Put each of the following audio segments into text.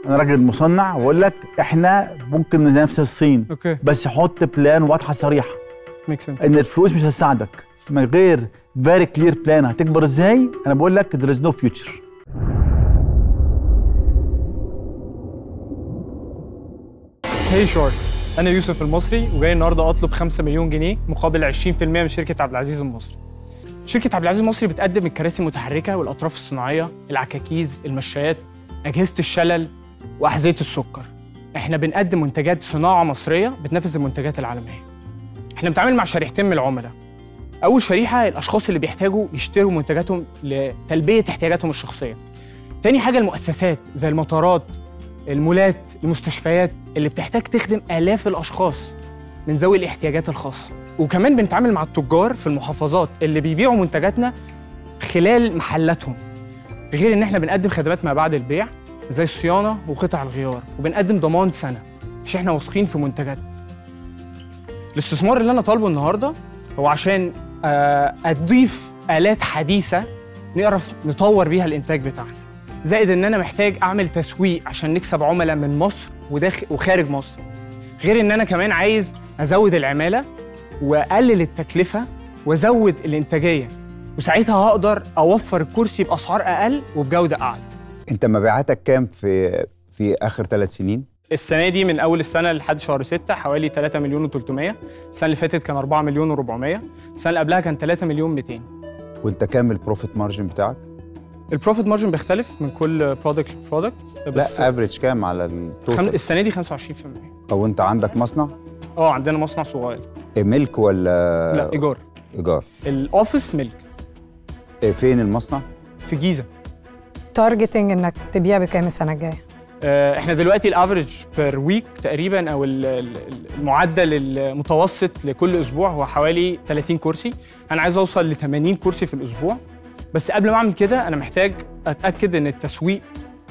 انا راجل مصنع واقول لك احنا ممكن ننافس الصين اوكي بس حط بلان واضحه صريحه ميك سنس ان الفلوس مش هتساعدك من غير فيري كلير بلان هتكبر ازاي انا بقول لك there is no future هي شورتس انا يوسف المصري وجاي النهارده اطلب 5 مليون جنيه مقابل 20% من شركه عبد العزيز المصري شركه عبد العزيز المصري بتقدم الكراسي المتحركه والاطراف الصناعيه العكاكيز المشايات اجهزه الشلل واحذيه السكر احنا بنقدم منتجات صناعه مصريه بتنافس المنتجات العالميه احنا بنتعامل مع شريحتين من العملاء اول شريحه الاشخاص اللي بيحتاجوا يشتروا منتجاتهم لتلبيه احتياجاتهم الشخصيه تاني حاجه المؤسسات زي المطارات المولات المستشفيات اللي بتحتاج تخدم آلاف الأشخاص من ذوي الاحتياجات الخاصة وكمان بنتعامل مع التجار في المحافظات اللي بيبيعوا منتجاتنا خلال محلاتهم غير ان احنا بنقدم خدمات ما بعد البيع زي الصيانة وقطع الغيار وبنقدم ضمان سنة عشان احنا واثقين في منتجاتنا الاستثمار اللي انا طالبه النهارده هو عشان آه، اضيف آلات حديثة نعرف نطور بيها الانتاج بتاعنا زائد ان انا محتاج اعمل تسويق عشان نكسب عملاء من مصر وداخل وخارج مصر غير ان انا كمان عايز ازود العماله واقلل التكلفه وازود الانتاجيه وساعتها هقدر اوفر الكرسي باسعار اقل وبجوده اعلى انت مبيعاتك كام في في اخر ثلاث سنين السنه دي من اول السنه لحد شهر 6 حوالي 3 مليون و300 السنه اللي فاتت كان 4 مليون و400 السنه اللي قبلها كان 3 مليون 200 وانت كام البروفيت مارجن بتاعك البروفيت مارجن بيختلف من كل برودكت لبرودكت بس لا افريج كام على خم... التوتال السنه دي 25% او انت عندك مصنع اه عندنا مصنع صغير إيه، ملك ولا لا ايجار ايجار الاوفيس ملك إيه، فين المصنع في جيزه تارجتنج انك تبيع بكام السنه الجايه آه، احنا دلوقتي الافريج بير ويك تقريبا او ال- ال- المعدل المتوسط لكل اسبوع هو حوالي 30 كرسي انا عايز اوصل ل 80 كرسي في الاسبوع بس قبل ما اعمل كده انا محتاج اتاكد ان التسويق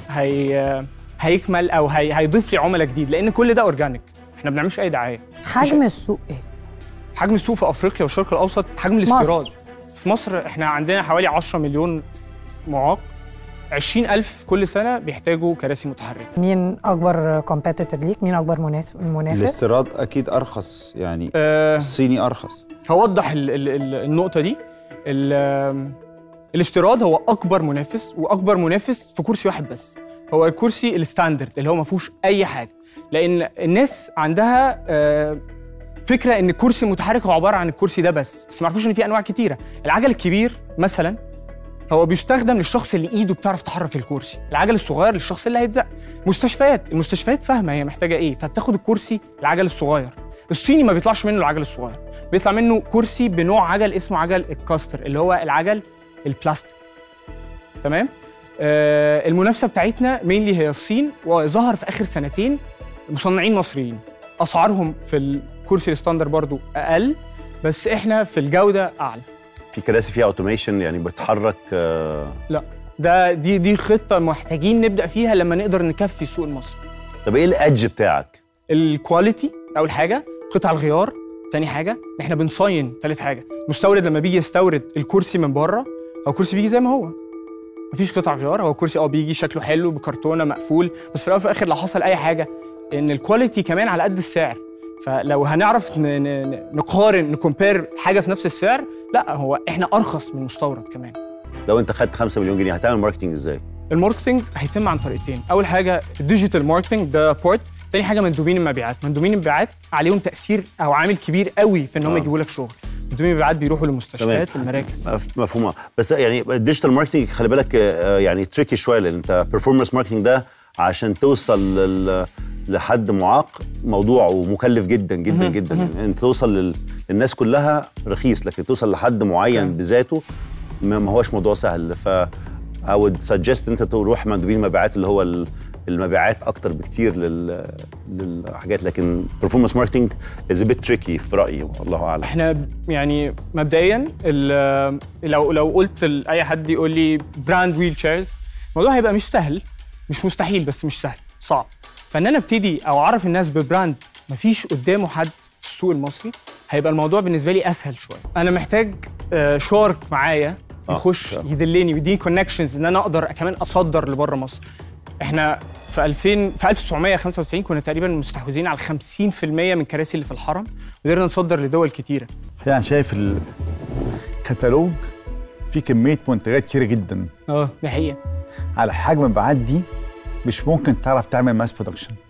هي هيكمل او هي هيضيف لي عملاء جديد لان كل ده اورجانيك احنا ما بنعملش اي دعايه حجم السوق ايه حجم السوق في افريقيا والشرق الاوسط حجم الاستيراد في مصر احنا عندنا حوالي 10 مليون معاق 20000 كل سنه بيحتاجوا كراسي متحركه مين اكبر كومبيتيتور ليك مين اكبر منافس منافس الاستيراد اكيد ارخص يعني أه الصيني ارخص هوضح ال ال ال النقطة دي ال آم، الاستيراد هو أكبر منافس وأكبر منافس في كرسي واحد بس هو الكرسي الستاندرد اللي هو ما فيهوش أي حاجة لأن الناس عندها آه، فكرة إن الكرسي المتحرك هو عبارة عن الكرسي ده بس بس ما يعرفوش إن في أنواع كتيرة العجل الكبير مثلا هو بيستخدم للشخص اللي ايده بتعرف تحرك الكرسي العجل الصغير للشخص اللي هيتزق مستشفيات المستشفيات فاهمه هي محتاجه ايه فبتاخد الكرسي العجل الصغير الصيني ما بيطلعش منه العجل الصغير بيطلع منه كرسي بنوع عجل اسمه عجل الكاستر اللي هو العجل البلاستيك تمام آه المنافسه بتاعتنا مينلي هي الصين وظهر في اخر سنتين مصنعين مصريين اسعارهم في الكرسي الستاندر برضو اقل بس احنا في الجوده اعلى في كراسي فيها اوتوميشن يعني بتحرك آه، ده دي دي خطه محتاجين نبدا فيها لما نقدر نكفي السوق المصري طب ايه الادج بتاعك؟ الكواليتي اول حاجه قطع الغيار تاني حاجه ان احنا بنصين تالت حاجه المستورد لما بيجي يستورد الكرسي من بره هو الكرسي بيجي زي ما هو مفيش قطع غيار هو الكرسي اه بيجي شكله حلو بكرتونه مقفول بس في الاول وفي الاخر لو حصل اي حاجه ان الكواليتي كمان على قد السعر فلو هنعرف ن- ن- ن- نقارن نكومبير حاجه في نفس السعر لا هو احنا ارخص من المستورد كمان لو انت خدت 5 مليون جنيه هتعمل ماركتنج ازاي؟ الماركتنج هيتم عن طريقتين اول حاجه الديجيتال ماركتنج ده بورت تاني حاجه مندوبين المبيعات مندوبين المبيعات عليهم تاثير او عامل كبير قوي في ان هم آه. يجيبوا لك شغل مندوبين المبيعات بيروحوا للمستشفيات والمراكز مف- مفهومه بس يعني الديجيتال ماركتنج خلي بالك آه، يعني تريكي شويه لان انت بيرفورمانس ماركتنج ده عشان توصل لل لحد معاق موضوع ومكلف جدا جدا جدا يعني انت توصل لل... للناس كلها رخيص لكن توصل لحد معين أوكي. بذاته ما ما هوش موضوع سهل ف I would suggest انت تروح مندوبين المبيعات اللي هو ال- المبيعات اكتر بكتير لل... للحاجات لكن performance marketing is a bit tricky في رايي والله اعلم احنا ب- يعني مبدئيا ال- لو لو قلت لاي حد يقول لي براند ويل تشيرز الموضوع هيبقى مش سهل مش مستحيل بس مش سهل صعب فان انا ابتدي او اعرف الناس ببراند مفيش قدامه حد في السوق المصري هيبقى الموضوع بالنسبه لي اسهل شويه انا محتاج آه، شارك معايا آه، يخش آه. يدلني ويديني كونكشنز ان انا اقدر كمان اصدر لبره مصر احنا في 2000 في 1995 كنا تقريبا مستحوذين على 50% من الكراسي اللي في الحرم وقدرنا نصدر لدول كتيره يعني شايف الكتالوج فيه كميه منتجات كتيره جدا اه دي حقيقه على حجم المبيعات دي مش ممكن تعرف تعمل ماس برودكشن